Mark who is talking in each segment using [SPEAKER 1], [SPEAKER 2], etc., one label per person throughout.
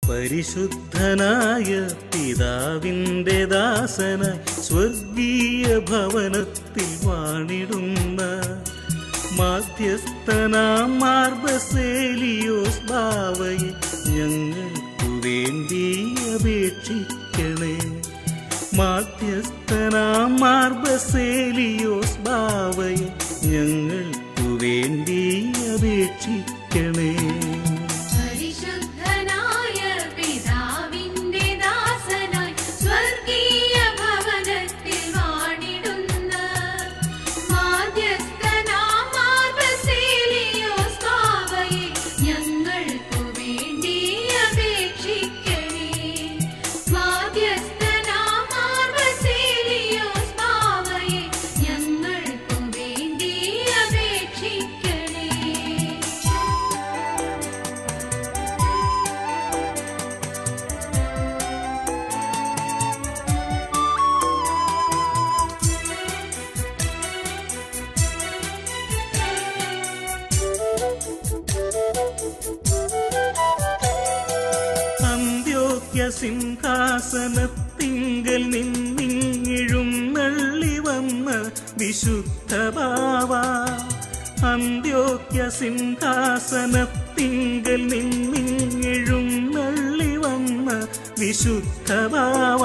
[SPEAKER 1] പരിശുദ്ധനായ പിതാവിൻ്റെ ദാസനായി സ്വർഗീയ ഭവനത്തിൽ വാണിടുന്ന മാധ്യസ്ഥനാം മാർബസേലിയോസ് ബാവയെ ഞങ്ങൾക്കു വേണ്ടി അപേക്ഷിക്കണേ മാധ്യസ്ഥനാം മാർബസേലിയോസ് ബാവയെ ഞങ്ങൾക്കു വേണ്ടി അപേക്ഷിക്കണേ
[SPEAKER 2] പരിശുദ്ധനായ പിതാവിന്റെ ദാസനായി സ്വർഗീയ ഭവനത്തിൽ വാണിടുന്ന മാധ്യസ്ഥനാം മാർബസേലിയോസ് ബാവയെ ഞങ്ങൾക്കു വേണ്ടി അപേക്ഷിക്കണേ മാധ്യസ്ഥനാം മാർബസേലിയോസ് ബാവയെ ഞങ്ങൾക്കു വേണ്ടി അപേക്ഷിക്കണേ
[SPEAKER 1] അന്ത്യോക്യ സിംഹാസനത്തിങ്കൽ നിന്നിങ്ങിഴും നള്ളി വന്ന വിശുദ്ധ ബാവ അന്ത്യോക്യ സിംഹാസനത്തിങ്കൽ നിന്നിങ്ങിഴും നള്ളി വന്ന വിശുദ്ധ ബാവ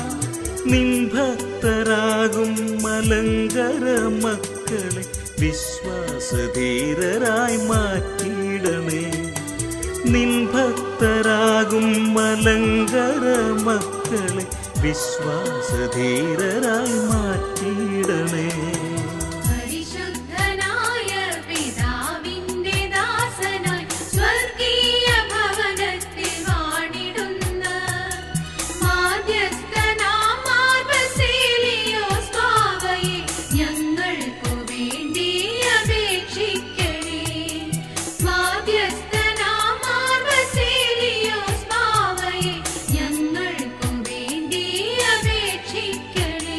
[SPEAKER 1] നിൻഭക്തരാകും മലങ്കര മക്കളെ വിശ്വാസധീരരായി മാറ്റിയിടണേ നിൻ ഭക്തരാകും മലങ്കര മക്കളെ വിശ്വാസധീരരായി മാറ്റിയിടണേ
[SPEAKER 2] പരിശുദ്ധനായ പിതാവിന്റെ ദാസനായി സ്വർഗീയ ഭവനത്തിൽ വാണിടുന്ന മാധ്യസ്ഥനാം മാർബസേലിയോസ് ബാവയെ ഞങ്ങൾക്കു വേണ്ടി അപേക്ഷിക്കണേ മാധ്യസ്ഥനാം മാർബസേലിയോസ് ബാവയെ ഞങ്ങൾക്കു വേണ്ടി അപേക്ഷിക്കണേ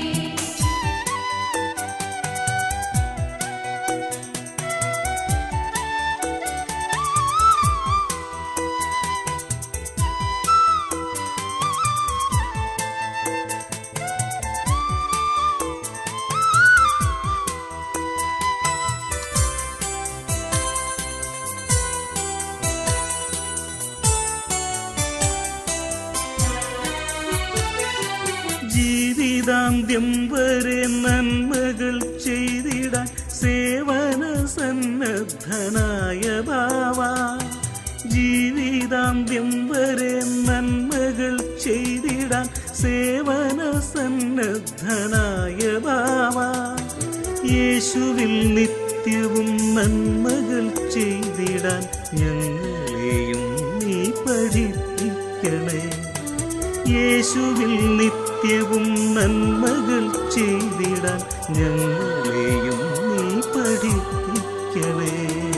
[SPEAKER 1] ജീവിതാന്ത്യം വരെ നന്മകൾ ചെയ്തിടാൻ സേവന സന്നദ്ധനായ ബാവ ജീവിതാന്ത്യം വരെ നന്മകൾ ചെയ്തിടാൻ സേവന സന്നദ്ധനായ ബാവ യേശുവിൽ നിത്യവും നന്മകൾ ചെയ്തിടാൻ ഞങ്ങളെയും നീ പഠിപ്പിക്കണേ യേശുവിൽ നിത്യവും നന്മകൾ ചെയ്തിടാൻ ഞങ്ങളെയും നീ പഠിപ്പിക്കണേ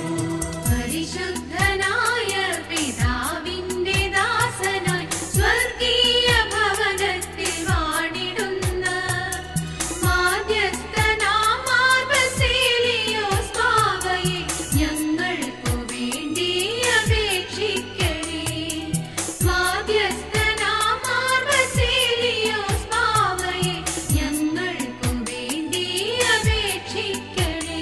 [SPEAKER 2] പരിശുദ്ധനായ പിതാവിന്റെ ദാസനായി സ്വർഗീയ ഭവനത്തിൽ വാണിടുന്ന മാധ്യസ്ഥനാം മാർബസേലിയോസ് ബാവയെ ഞങ്ങൾക്കു വേണ്ടി അപേക്ഷിക്കണേ മാധ്യസ്ഥനാം മാർബസേലിയോസ് ബാവയെ ഞങ്ങൾക്കു വേണ്ടി അപേക്ഷിക്കണേ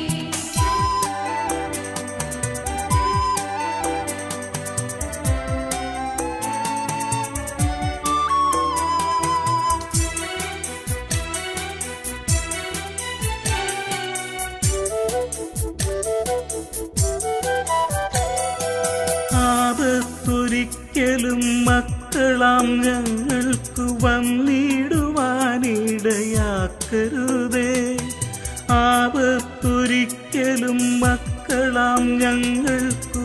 [SPEAKER 1] ആപത്തൊരിക്കലും മക്കളാം ഞങ്ങൾക്ക് വന്നിടുവാനിടയാക്കരുതേ ആപത്തൊരിക്കലും മക്കളാം ഞങ്ങൾക്ക്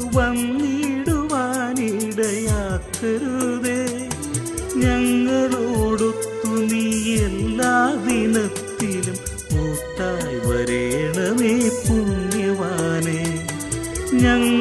[SPEAKER 1] വന്നിടുവാനിടയാക്കരുതേ ഞങ്ങളോടൊത്തു നീ എല്ലാ ദിനത്തിലും കൂട്ടായി വരേണമേ പുണ്യവാനേ ഞങ്ങൾ